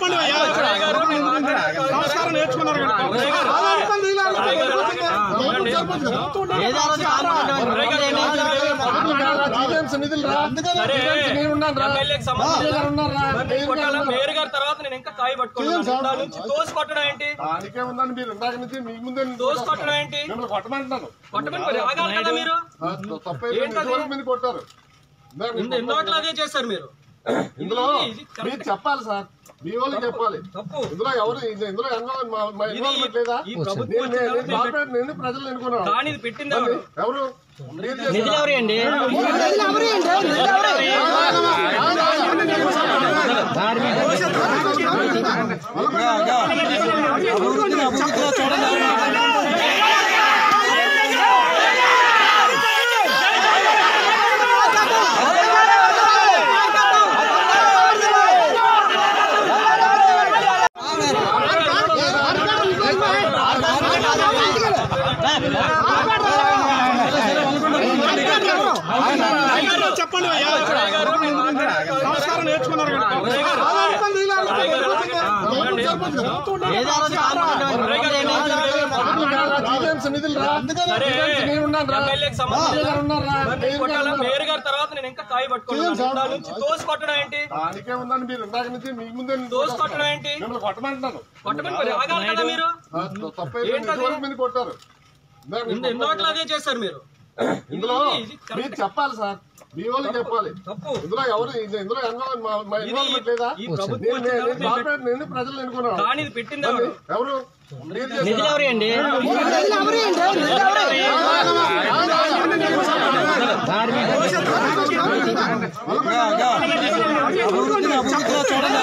చెప్పండి అయ్యా. సంస్కారం నేర్చుకున్నారు కదా. ఎమ్మెల్యేకి సంబంధించి కొట్టాలా మేయర్ గారి తర్వాత నేను ఇంకా కాయ పట్టుకున్నాను దాని నుంచి తోసి కొట్టడం ఏంటి దానికే ఉందండి మీరు ఇందాక నుంచి మీ ముందే నేను తోసి కొట్టడం ఏంటి మిమ్మల్ని కొట్టమంటున్నాను కొట్టమని మరి ఆగాలి కదా మీరు ఆ, తప్పైతే ఇంతవరకు మీద కొట్టారు ఇందాక మీరు ఎన్నో అట్లా అదే చేశారు మీరు ఇందులో మీరు చెప్పాలి సార్ మీ వాళ్ళకి చెప్పాలి తప్పు ఇందులో ఎవరు ఇందులో ఇన్వాల్వ్- మా- మా ఇన్వాల్వ్మెంట్ లేదా ఈ ప్రభుత్వం నేను- నేను- వచ్చిన నేను కార్పొరేట్ నేను ప్రజలు ఎన్నుకున్నాను కానీ ఇది పెట్టింది ఎవరు ఎవరు మీరు చేశారా? ఎవరండి అయ్యగారు చెప్పండి అయ్యా. సంస్కారం నేర్చుకున్నారు కదా. జీవీఎంసీ నిధులు రా. జీవీఎంసీ నేను ఉన్నాను రా. ఎమ్మెల్యేకి సంబంధించి కొట్టాలా మేయర్ గారి తర్వాత నేను ఇంకా కాయ పట్టుకున్నాను దాని నుంచి తోసి కొట్టడం ఏంటి దానికే ఉందండి మీరు ఇందాక నుంచి మీ ముందే నేను తోసి కొట్టడం ఏంటి మిమ్మల్ని కొట్టమంటున్నాను కొట్టమని మరి ఆగాలి కదా మీరు ఆ, తప్పైతే ఇంతవరకు మీద కొట్టారు ఇందాక మీరు ఎన్నో అట్లా అదే చేశారు మీరు ఇందులో మీరు చెప్పాలి సార్ మీ వాళ్ళకి చెప్పాలి తప్పు ఇందులో ఎవరు ఇందులో ఇన్వాల్వ్- మా- మా ఇన్వాల్వ్మెంట్ లేదా ఈ ప్రభుత్వం నేను- నేను- వచ్చిన నేను కార్పొరేట్ నేను ప్రజలు ఎన్నుకున్నాను కానీ ఇది పెట్టింది ఎవరు ఎవరు మీరు చేశారా? ఎవరండి చూడండి